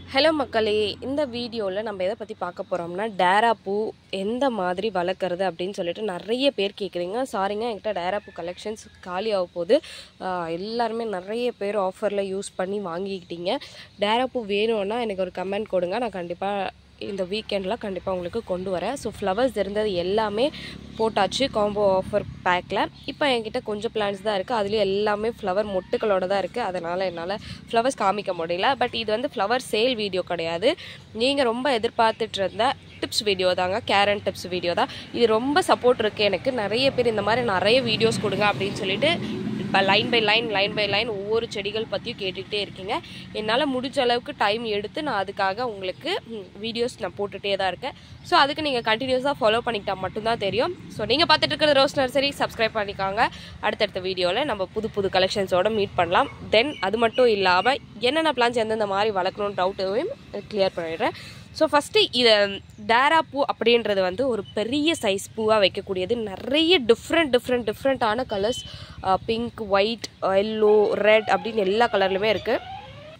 hello மக்களே இந்த வீடியோவில் நம்ம எதை பற்றி பார்க்க போகிறோம்னா டேரா பூ எந்த மாதிரி வளர்க்குறது அப்படின்னு சொல்லிட்டு நிறைய பேர் கேட்குறீங்க சாரிங்க என்கிட்ட டேரா பூ கலெக்ஷன்ஸ் காலி ஆக போகுது ஆஹ் எல்லாருமே நிறைய பேர் ஆஃபரில் யூஸ் பண்ணி வாங்கிக்கிட்டீங்க டேரா பூ வேணும்னா எனக்கு ஒரு கமெண்ட் கொடுங்க நான் கண்டிப்பாக இந்த வீக்கெண்டில் கண்டிப்பாக உங்களுக்கு கொண்டு வரேன் ஸோ ஃப்ளவர்ஸ் இருந்தது எல்லாமே போட்டாச்சு காம்போ ஆஃபர் பேக்கில் இப்போ என்கிட்ட கொஞ்சம் பிளான்ஸ் தான் இருக்குது அதுலேயும் எல்லாமே ஃப்ளவர் மொட்டுகளோட தான் இருக்குது அதனால் என்னால் ஃப்ளவர்ஸ் காமிக்க முடியல பட் இது வந்து ஃப்ளவர் சேல் வீடியோ கிடையாது நீங்கள் ரொம்ப எதிர்பார்த்துட்டு இருந்த டிப்ஸ் வீடியோ தாங்க கேரன் டிப்ஸ் வீடியோ தான் இது ரொம்ப சப்போர்ட் இருக்குது எனக்கு நிறைய பேர் இந்த மாதிரி நிறைய வீடியோஸ் கொடுங்க அப்படின்னு சொல்லிட்டு இப்போ line by line line by line ஒவ்வொரு செடிகள் பற்றியும் கேட்டுக்கிட்டே இருக்கீங்க என்னால் முடிஞ்ச அளவுக்கு டைம் எடுத்து நான் அதுக்காக உங்களுக்கு வீடியோஸ் நான் போட்டுகிட்டே தான் இருக்கேன் ஸோ அதுக்கு நீங்கள் கண்டினியூஸாக ஃபாலோ பண்ணிக்கிட்டா மட்டும்தான் தெரியும் ஸோ நீங்கள் பார்த்துட்டு இருக்கிறது ரோஸ் நர்சரி சப்ஸ்கிரைப் பண்ணிக்காங்க அடுத்தடுத்த வீடியோவில் நம்ம புது புது கலெக்ஷன்ஸோட மீட் பண்ணலாம் தென் அது மட்டும் இல்லாமல் என்னென்ன பிளான்ஸ் எந்தெந்த மாதிரி வளர்க்கணும்னு டவுட்டையும் கிளியர் பண்ணிடுறேன் ஸோ ஃபஸ்ட்டு இதை டேரா பூ அப்படின்றது வந்து ஒரு பெரிய சைஸ் பூவாக வைக்கக்கூடியது நிறைய டிஃப்ரெண்ட் டிஃப்ரெண்ட் டிஃப்ரெண்ட்டான colours pink white yellow red அப்படின்னு எல்லா கலர்லையுமே இருக்குது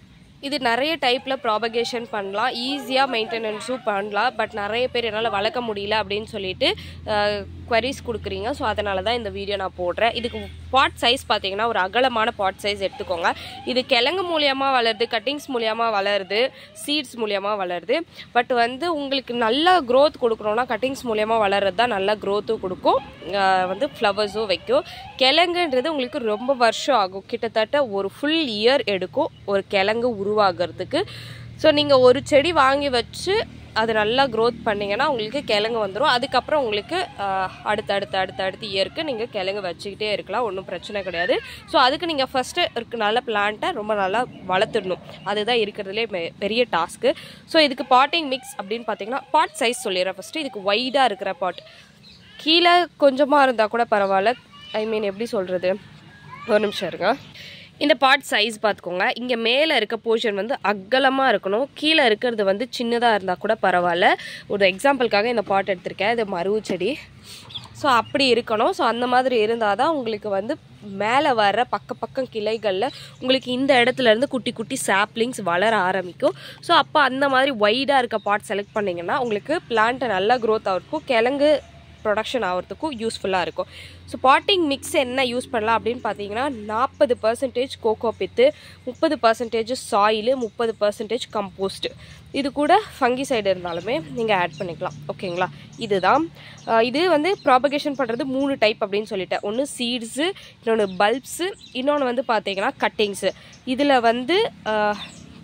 இது நிறைய டைப்பில் ப்ராபகேஷன் பண்ணலாம் ஈஸியாக மெயின்டெனன்ஸும் பண்ணலாம் பட் நிறைய பேர் என்னால் வளர்க்க முடியல அப்படின்னு சொல்லிட்டு குவரிஸ் கொடுக்குறீங்க ஸோ அதனால தான் இந்த வீடியோ நான் போடுறேன் இதுக்கு பாட் சைஸ் பார்த்தீங்கன்னா ஒரு அகலமான பாட் சைஸ் எடுத்துக்கோங்க இது கிழங்கு மூலியமாக வளருது கட்டிங்ஸ் மூலியமாக வளருது சீட்ஸ் மூலியமாக வளருது பட் வந்து உங்களுக்கு நல்ல க்ரோத் கொடுக்கணும்னா கட்டிங்ஸ் மூலியமாக வளர்றது தான் நல்ல க்ரோத்தும் கொடுக்கும் அஹ் வந்து ஃப்ளவர்ஸும் வைக்கும் கிழங்குன்றது உங்களுக்கு ரொம்ப வருஷம் ஆகும் கிட்டத்தட்ட ஒரு ஃபுல் இயர் எடுக்கும் ஒரு கிழங்கு உருவாகிறதுக்கு ஸோ நீங்கள் ஒரு செடி வாங்கி வச்சு அது நல்லா க்ரோத் பண்ணிங்கன்னா உங்களுக்கு கிழங்கு வந்துடும் அதுக்கப்புறம் உங்களுக்கு ஆஹ், அடுத்து அடுத்து அடுத்து அடுத்து இயருக்கு நீங்கள் கிழங்கு வச்சுக்கிட்டே இருக்கலாம் ஒன்றும் பிரச்சனை கிடையாது ஸோ அதுக்கு நீங்கள் ஃபஸ்ட்டு இருக்க நல்ல பிளான்ட்டை ரொம்ப நல்லா வளர்த்துடணும் அதுதான் இருக்கிறதுலே பெ- பெரிய டாஸ்க்கு ஸோ இதுக்கு பாட்டிங் மிக்ஸ் அப்படின்னு பார்த்தீங்கன்னா பாட் சைஸ் சொல்லிடுறேன் ஃபஸ்ட்டு இதுக்கு வைடாக இருக்கிற பாட் கீழே கொஞ்சமாக இருந்தால் கூட பரவாயில்ல ஐ மீன் எப்படி சொல்கிறது ஒரு நிமிஷம் இருங்க இந்த பாட் சைஸ் பார்த்துக்கோங்க இங்கே மேலே இருக்க போர்ஷன் வந்து அகலமாக இருக்கணும் கீழே இருக்கிறது வந்து சின்னதாக இருந்தால் கூட பரவாயில்ல ஒரு எக்ஸாம்பிளுக்காக இந்த பாட் எடுத்திருக்கேன் இது மருவு செடி ஸோ அப்படி இருக்கணும் ஸோ அந்த மாதிரி இருந்தால் தான் உங்களுக்கு வந்து மேலே வர பக்க பக்கம் கிளைகளில் உங்களுக்கு இந்த இடத்துல இருந்து குட்டி குட்டி சாப்லிங்ஸ் வளர ஆரம்பிக்கும் ஸோ அப்போ அந்த மாதிரி வைடாக இருக்க பாட் செலக்ட் பண்ணிங்கன்னா உங்களுக்கு பிளான்ட்டை நல்லா க்ரோத் ஆகிருக்கும் கிழங்கு ப்ரொடக்ஷன் ஆகிறதுக்கும் யூஸ்ஃபுல்லாக இருக்கும் ஸோ பாட்டிங் மிக்ஸ் என்ன யூஸ் பண்ணலாம் அப்படின்னு பார்த்தீங்கன்னா நாற்பது பர்சன்டேஜ் கோகோ பித்து முப்பது பர்சன்டேஜ் சாயிலு முப்பது பர்சன்டேஜ் கம்போஸ்ட் இது கூட ஃபங்கி சைடு இருந்தாலுமே நீங்கள் ஆட் பண்ணிக்கலாம் ஓகேங்களா இதுதான் அஹ் இது வந்து ப்ராபகேஷன் பண்ணுறது மூணு டைப் அப்படின்னு சொல்லிட்டேன் ஒன்று சீட்ஸு இன்னொன்று பல்ப்ஸு இன்னொன்று வந்து பார்த்தீங்கன்னா கட்டிங்ஸு இதில் வந்து அஹ்,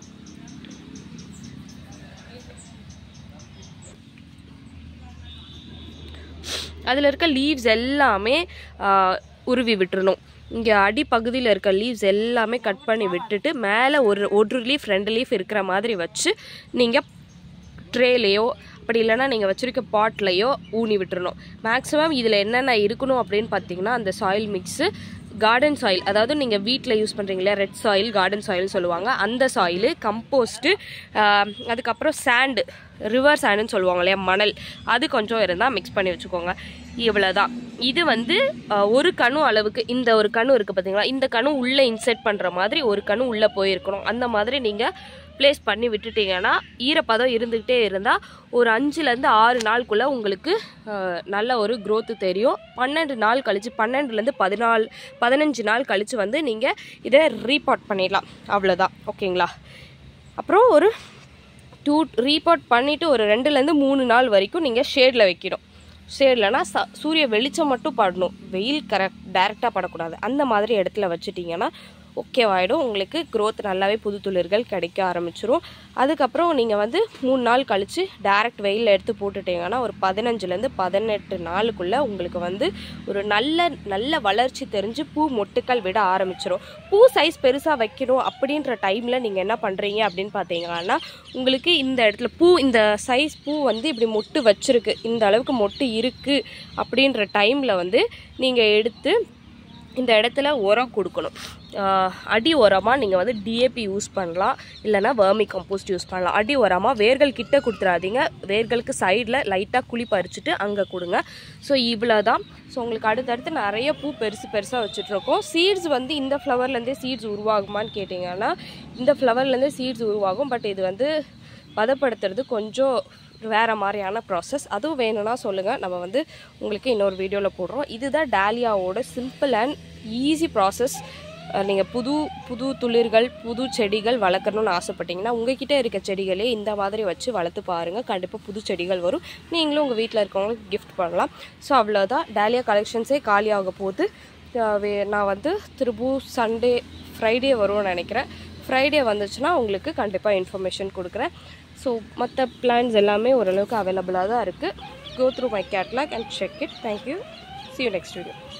அதில் இருக்க லீவ்ஸ் எல்லாமே ஆஹ், உருவி விட்டுறணும் இங்கே அடிப்பகுதியில் இருக்க லீவ்ஸ் எல்லாமே கட் பண்ணி விட்டுட்டு மேலே ஒரு ஒரு லீஃப் ரெண்டு லீஃப் இருக்கிற மாதிரி வச்சு நீங்கள் ட்ரேலையோ அப்படி இல்லைன்னா நீங்கள் வச்சுருக்க பாட்லேயோ ஊனி விட்டுறணும் மேக்ஸிமம் இதில் என்னென்ன இருக்கணும் அப்படின்னு பார்த்தீங்கன்னா அந்த சாயில் மிக்ஸு கார்டன் சாயில் அதாவது நீங்கள் வீட்டில் யூஸ் பண்ணுறீங்களா ரெட் சாயில் கார்டன் சாயில் சொல்லுவாங்க அந்த சாயிலு கம்போஸ்ட்டு அதுக்கப்புறம் சாண்டு ரிவர் சாண்டுன்னு சொல்லுவாங்க இல்லையா மணல் அது கொஞ்சம் இருந்தால் மிக்ஸ் பண்ணி வச்சுக்கோங்க இவ்வளோதான் இது வந்து ஆஹ், ஒரு கணு அளவுக்கு இந்த ஒரு கணு இருக்குது பார்த்தீங்களா இந்த கணு உள்ளே இன்செர்ட் பண்ணுற மாதிரி ஒரு கணு உள்ளே போயிருக்கணும் அந்த மாதிரி நீங்கள் ப்ளேஸ் பண்ணி விட்டுட்டீங்கன்னா ஈரப்பதம் இருந்துக்கிட்டே இருந்தால் ஒரு அஞ்சுலேருந்து ஆறு நாளுக்குள்ளே உங்களுக்கு ஆஹ், நல்ல ஒரு growth தெரியும் பன்னெண்டு நாள் கழித்து பன்னெண்டுலேருந்து பதினாலு பதினஞ்சு நாள் கழித்து வந்து நீங்கள் இதை ரீபாட் பண்ணிடலாம் அவ்வளோதான் ஓகேங்களா அப்புறம் ஒரு டூ ரீபாட் பண்ணிவிட்டு ஒரு ரெண்டுலேருந்து மூணு நாள் வரைக்கும் நீங்கள் ஷேடில் வைக்கணும் ஷேட்லனா ச சூரிய வெளிச்சம் மட்டும் படணும் வெயில் கரெக்ட் டைரெக்டாக படக்கூடாது அந்த மாதிரி இடத்துல வச்சுட்டிங்கன்னா ஓகேவாயிடும் உங்களுக்கு growth நல்லாவே புது துளிர்கள் கிடைக்க ஆரம்பிச்சிரும் அதுக்கப்புறம் நீங்கள் வந்து மூணு நாள் கழித்து டைரக்ட் வெயிலில் எடுத்து போட்டுட்டீங்கன்னா ஒரு பதினஞ்சுலேருந்து பதினெட்டு நாளுக்குள்ளே உங்களுக்கு வந்து ஒரு நல்ல நல்ல வளர்ச்சி தெரிஞ்சு பூ மொட்டுக்கள் விட ஆரம்பிச்சிரும் பூ சைஸ் பெருசாக வைக்கணும் அப்படின்ற டைமில் நீங்கள் என்ன பண்ணுறீங்க அப்படின்னு பார்த்தீங்கன்னா உங்களுக்கு இந்த இடத்துல பூ இந்த சைஸ் பூ வந்து இப்படி மொட்டு வச்சிருக்கு இந்த அளவுக்கு மொட்டு இருக்குது அப்படின்ற டைமில் வந்து நீங்கள் எடுத்து இந்த இடத்துல உரம் கொடுக்கணும் ஆஹ் அடி உரமாக நீங்கள் வந்து டிஏபி யூஸ் பண்ணலாம் இல்லைனா வேர்மி கம்போஸ்ட் யூஸ் பண்ணலாம் அடி உரமாக வேர்கள் கிட்ட கொடுத்துறாதீங்க வேர்களுக்கு சைடில் லைட்டாக குழி பறிச்சுட்டு அங்கே கொடுங்க ஸோ இவ்வளோ தான் ஸோ உங்களுக்கு அடுத்தடுத்து நிறைய பூ பெருசு பெருசாக வச்சுட்ருக்கோம் சீட்ஸ் வந்து இந்த ஃப்ளவர்லேருந்தே சீட்ஸ் உருவாகுமான்னு கேட்டிங்கன்னா இந்த ஃப்ளவர்லேருந்தே சீட்ஸ் உருவாகும் பட் இது வந்து பதப்படுத்துறது கொஞ்சம் வேறு மாதிரியான ப்ராசஸ் அதுவும் வேணும்னா சொல்லுங்கள் நம்ம வந்து உங்களுக்கு இன்னொரு வீடியோவில் போடுறோம் இதுதான் டாலியாவோட சிம்பிள் அண்ட் ஈஸி ப்ராசஸ் நீங்கள் புது புது துளிர்கள் புது செடிகள் வளர்க்கணும்னு ஆசைப்பட்டீங்கன்னா உங்ககிட்ட இருக்க செடிகளே இந்த மாதிரி வச்சு வளர்த்து பாருங்கள் கண்டிப்பாக புது செடிகள் வரும் நீங்களும் உங்கள் வீட்டில் இருக்கவங்களுக்கு கிஃப்ட் பண்ணலாம் ஸோ அவ்வளோதான் டாலியா கலெக்ஷன்ஸே காலியாக போகுது அஹ் வே- நான் வந்து திரும்பவும் சண்டே ஃப்ரைடே வரும்னு நினைக்கிறேன் ஃப்ரைடே வந்துச்சுன்னா உங்களுக்கு கண்டிப்பாக இன்ஃபர்மேஷன் கொடுக்குறேன் ஸோ மற்ற பிளான்ஸ் எல்லாமே ஓரளவுக்கு அவைலபிளாக தான் இருக்குது go through my catalogue and check it thank you see you next video